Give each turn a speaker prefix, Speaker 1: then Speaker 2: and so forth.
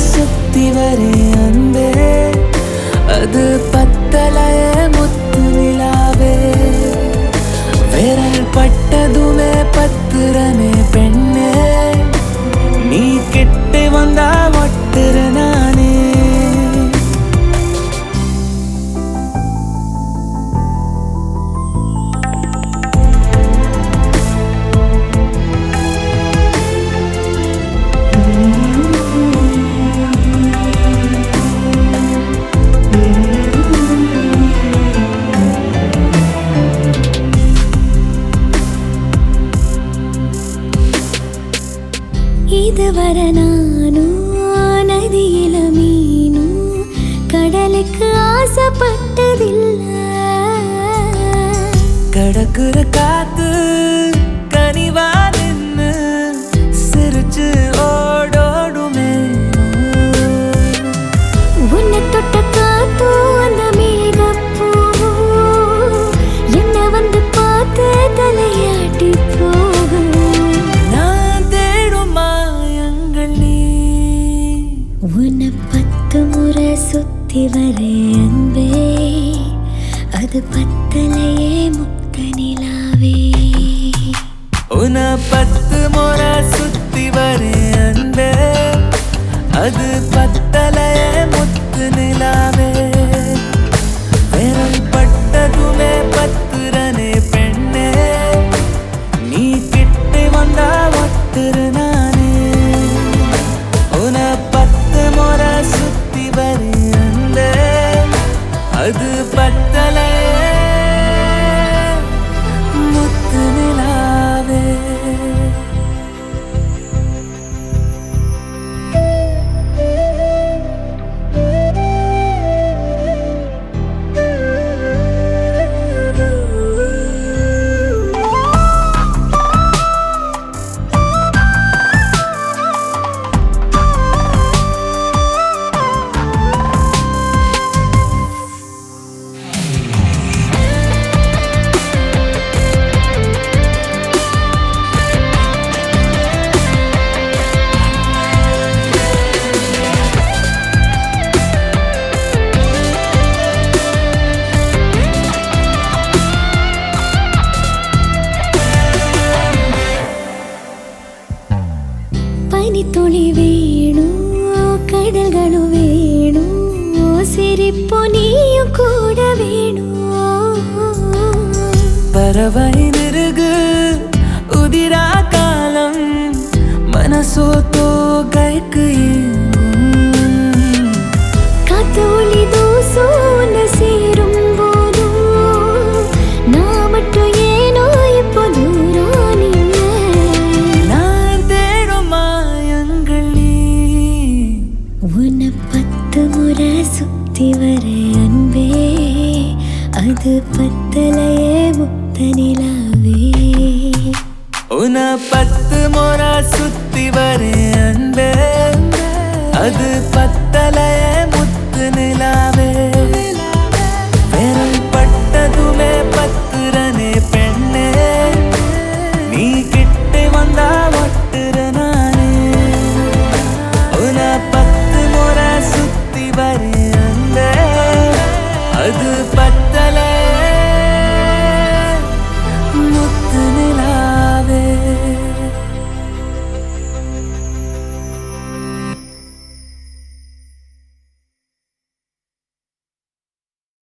Speaker 1: சுத்தி வரே அன்பே அது பத்தலைய முத்து நிலாவே விரல் பட்டதுமே பத்துறனே பெண்ணே நீ கிட்ட வந்தா ஒட்டுற நானே
Speaker 2: இதுவரை நானும் நதியில மீனும் கடலுக்கு ஆசைப்பட்டதில்லை
Speaker 1: கடக்குற காத்து கனிவா நின்னு சிரிச்சு ஓடோடுமே
Speaker 2: உன்னை தொட்ட காத்தோ அந்த மேகப்பூவோ என்ன வந்து பார்த்து தலையாட்டி போகும்
Speaker 1: நான் தேடும் மாயங்கள் நீ
Speaker 2: உன்னை பத்து முறை சுத்தி வரே அன்பே அது பத்தலையே முக்த நிலாவே
Speaker 1: உன பத்து முறை சுத்தி வரே அன்பே அது பத்தலைய முத்து நிலாவே விரல் பட்டதுமே பத்துரனே பெண்ணே நீ கிட்ட வந்தா ஒட்டுரு நானே உன பத்து முறை சுத்தி வரே அன்பே அது பத்தலைய முத்து நிலாவே
Speaker 2: പനിത്തുളി വീണു കടൽകളു വീണു സിരിപ്പു നീയും കൂടെ വീണു
Speaker 1: பறவை நிருகு உதிரா காலம் மனசோத்தோ கைக்கு ஏங்கும்.
Speaker 2: காத்து ஒளி தூசூன சேரும் போதும் நான் மட்டும் ஏனோ இப்போ தூரம் நின்ன
Speaker 1: நான் தேடும் மாயங்கள் நீ
Speaker 2: உன்னை பத்து முறை சுத்தி வர அன்பே அது பத்தலையே முக்த நிலாவே
Speaker 1: உன பத்து முறை சுத்தி வரே அன்பே அது பத்தலைய முத்து நிலா